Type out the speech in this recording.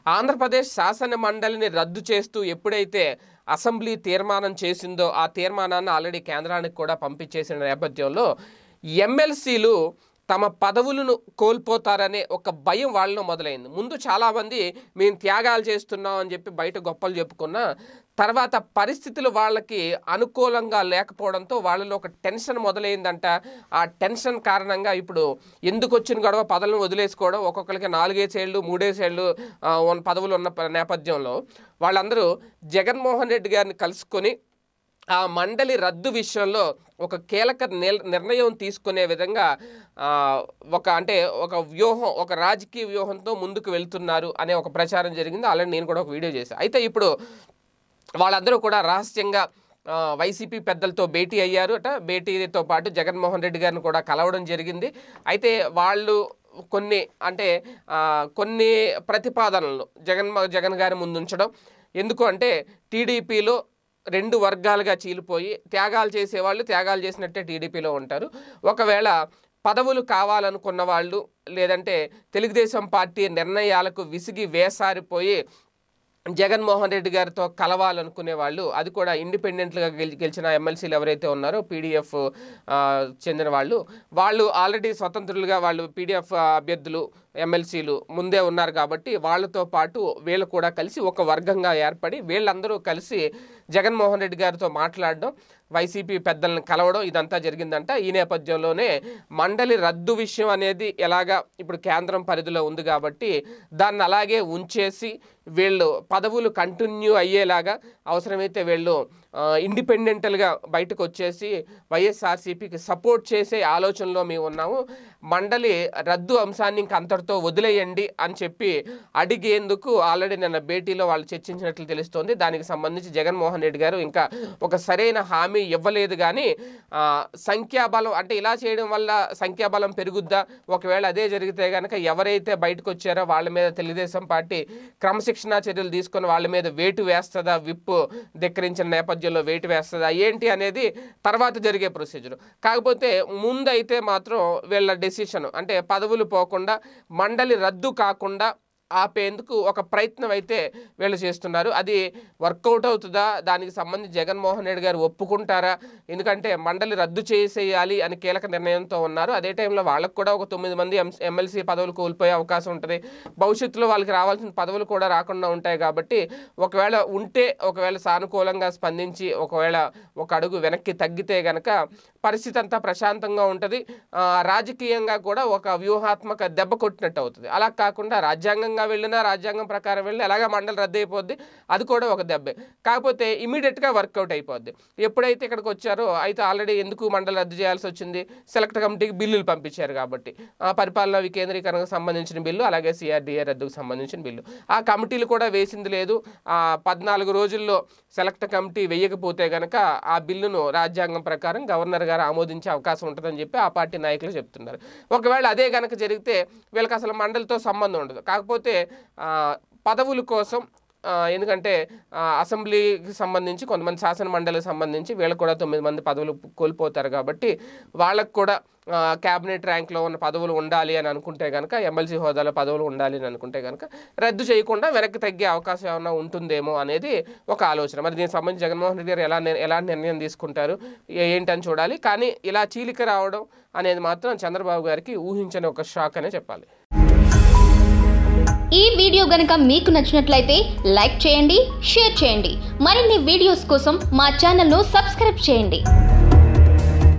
ఆంధ్రప్రదేశ్ శాసన మండలిని రద్దు చేస్తూ ఎప్పుడైతే అసెంబ్లీ తీర్మానం చేసిందో ఆ తీర్మానాన్ని ఆల్రెడీ కేంద్రానికి కూడా పంపించేసిన నేపథ్యంలో ఎమ్మెల్సీలు తమ పదవులను కోల్పోతారనే ఒక భయం వాళ్ళలో మొదలైంది ముందు చాలామంది మేము త్యాగాలు చేస్తున్నాం అని చెప్పి బయట గొప్పలు చెప్పుకున్నా తర్వాత పరిస్థితులు వాళ్ళకి అనుకూలంగా లేకపోవడంతో వాళ్ళలో ఒక టెన్షన్ మొదలైందంట ఆ టెన్షన్ కారణంగా ఇప్పుడు ఎందుకు వచ్చిన గొడవ పదవులను వదిలేసుకోవడం ఒక్కొక్కరికి నాలుగేసేళ్ళు మూడేసేళ్ళు ఆ, ఉన్న పదవులు ఉన్న ప- నేపథ్యంలో వాళ్ళందరూ జగన్మోహన్ రెడ్డి గారిని కలుసుకొని ఆ మండలి రద్దు విషయంలో ఒక కీలక నిర్- నిర్ణయం తీసుకునే విధంగా ఆ, ఒక అంటే ఒక వ్యూహం ఒక రాజకీయ వ్యూహంతో ముందుకు వెళ్తున్నారు అనే ఒక ప్రచారం జరిగింది ఆల్రెడీ నేను కూడా ఒక వీడియో చేశాను అయితే ఇప్పుడు వాళ్ళందరూ కూడా రహస్యంగా ఆ, వైసీపీ పెద్దలతో భేటీ అయ్యారు అట భేటీతో పాటు జగన్మోహన్ రెడ్డి గారిని కూడా కలవడం జరిగింది అయితే వాళ్ళు కొన్ని అంటే ఆ, కొన్ని ప్రతిపాదనలు జగన్ జగన్ గారి ముందు ఉంచడం ఎందుకు అంటే టీడీపీలో రెండు వర్గాలుగా చీలిపోయి త్యాగాలు చేసేవాళ్ళు త్యాగాలు చేసినట్టే టీడీపీలో ఉంటారు ఒకవేళ పదవులు కావాలనుకున్న వాళ్ళు లేదంటే తెలుగుదేశం పార్టీ నిర్ణయాలకు విసిగి వేసారిపోయి జగన్మోహన్ రెడ్డి గారితో కలవాలనుకునే వాళ్ళు అది కూడా ఇండిపెండెంట్గా గెలి గెలిచిన ఎమ్మెల్సీలు ఎవరైతే ఉన్నారో పీడిఎఫ్ చెందిన వాళ్ళు వాళ్ళు ఆల్రెడీ స్వతంత్రులుగా వాళ్ళు పీడిఎఫ్ అభ్యర్థులు ఎమ్మెల్సీలు ముందే ఉన్నారు కాబట్టి వాళ్ళతో పాటు వీళ్ళు కూడా కలిసి ఒక వర్గంగా ఏర్పడి వీళ్ళందరూ కలిసి జగన్మోహన్ రెడ్డి గారితో మాట్లాడడం వైసీపీ పెద్దలను కలవడం ఇదంతా జరిగిందంట ఈ నేపథ్యంలోనే మండలి రద్దు విషయం అనేది ఎలాగా ఇప్పుడు కేంద్రం పరిధిలో ఉంది కాబట్టి దాన్ని అలాగే ఉంచేసి వీళ్ళు పదవులు కంటిన్యూ అయ్యేలాగా అవసరమైతే వీళ్ళు ఆ, ఇండిపెండెంటల్గా బయటకు వచ్చేసి వైఎస్ఆర్సీపీకి సపోర్ట్ చేసే ఆలోచనలో మేము ఉన్నాము మండలి రద్దు అంశాన్ని ఇంక అంతటితో వదిలేయండి అని చెప్పి అడిగేందుకు ఆల్రెడీ నిన్న భేటీలో వాళ్ళు చర్చించినట్లు తెలుస్తోంది దానికి సంబంధించి జగన్మోహన్ రెడ్డి గారు ఇంకా ఒక సరైన హామీ ఇవ్వలేదు కానీ ఆ, సంఖ్యాబలం అంటే ఇలా చేయడం వల్ల సంఖ్యాబలం పెరుగుద్దా ఒకవేళ అదే జరిగితే కనుక ఎవరైతే బయటకు వచ్చారో వాళ్ళ మీద తెలుగుదేశం పార్టీ క్రమశిక్షణా చర్యలు తీసుకొని వాళ్ళ మీద వేటు వేస్తుందా విప్పు ధిక్కరించిన నేపథ్యంలో వేటు వేస్తుందా ఏంటి అనేది తర్వాత జరిగే ప్రొసీజర్ కాకపోతే ముందైతే మాత్రం వీళ్ళ డెసిషన్ అంటే పదవులు పోకుండా మండలి రద్దు కాకుండా ఆపేందుకు ఒక ప్రయత్నం అయితే వీళ్ళు చేస్తున్నారు అది వర్కౌట్ అవుతుందా దానికి సంబంధించి జగన్మోహన్ రెడ్డి గారు ఒప్పుకుంటారా ఎందుకంటే మండలి రద్దు చేసేయాలి అని కీలక నిర్ణయంతో ఉన్నారు అదే టైంలో వాళ్ళకు కూడా ఒక తొమ్మిది మంది ఎమ్మెల్సీ పదవులు కోల్పోయే అవకాశం ఉంటుంది భవిష్యత్తులో వాళ్ళకి రావాల్సిన పదవులు కూడా రాకుండా ఉంటాయి కాబట్టి ఒకవేళ ఉంటే ఒకవేళ సానుకూలంగా స్పందించి ఒకవేళ ఒక అడుగు వెనక్కి తగ్గితే గనక పరిస్థితి అంతా ప్రశాంతంగా ఉంటుంది ఆ, రాజకీయంగా కూడా ఒక వ్యూహాత్మక దెబ్బ కొట్టినట్టు అవుతుంది అలా కాకుండా రాజ్యాంగంగా వెళ్ళినా రాజ్యాంగం ప్రకారం వెళ్ళి ఎలాగ మండలి రద్దు అయిపోద్ది అది కూడా ఒక దెబ్బే కాకపోతే ఇమీడియట్గా వర్కౌట్ అయిపోద్ది ఎప్పుడైతే ఇక్కడికి వచ్చారో అయితే ఆల్రెడీ ఎందుకు మండలి రద్దు చేయాల్సి వచ్చింది సెలెక్ట్ కమిటీకి బిల్లులు పంపించారు కాబట్టి ఆ పరిపాలన వికేంద్రీకరణకు సంబంధించిన బిల్లు అలాగే సిఆర్డీఏ రద్దుకు సంబంధించిన బిల్లు ఆ కమిటీలు కూడా వేసింది లేదు ఆ పద్నాలుగు రోజుల్లో సెలెక్ట్ కమిటీ వేయకపోతే గనక ఆ బిల్లును రాజ్యాంగం ప్రకారం గవర్నర్ గారు ఆమోదించే అవకాశం ఉంటుందని చెప్పి ఆ పార్టీ నాయకులు చెప్తున్నారు ఒకవేళ అదే గనక జరిగితే వీళ్ళకి అసలు మండలితో సంబంధం ఉండదు కాకపోతే ఆ, పదవుల కోసం ఆ, ఎందుకంటే ఆ, అసెంబ్లీకి సంబంధించి కొంతమంది శాసన మండలికి సంబంధించి వీళ్ళకి కూడా తొమ్మిది మంది పదవులు కోల్పోతారు కాబట్టి వాళ్ళకు కూడా ఆ, క్యాబినెట్ ర్యాంక్లో ఉన్న పదవులు ఉండాలి అని అనుకుంటే కనుక ఎమ్మెల్సీ హోదాలో పదవులు ఉండాలి అని అనుకుంటే కనుక రద్దు చేయకుండా వెనక్కి తగ్గే అవకాశం ఏమైనా ఉంటుందేమో అనేది ఒక ఆలోచన మరి దీనికి సంబంధించి జగన్మోహన్ రెడ్డి గారు ఎలా నిర్- ఎలాంటి నిర్ణయం తీసుకుంటారు ఏ- ఏంటని చూడాలి కానీ ఇలా చీలిక రావడం అనేది మాత్రం చంద్రబాబు గారికి ఊహించని ఒక షాక్ అనే చెప్పాలి ఈ వీడియో గనుక మీకు నచ్చినట్లయితే లైక్ చేయండి షేర్ చేయండి మరిన్ని వీడియోస్ కోసం మా ఛానల్ను సబ్స్క్రైబ్ చేయండి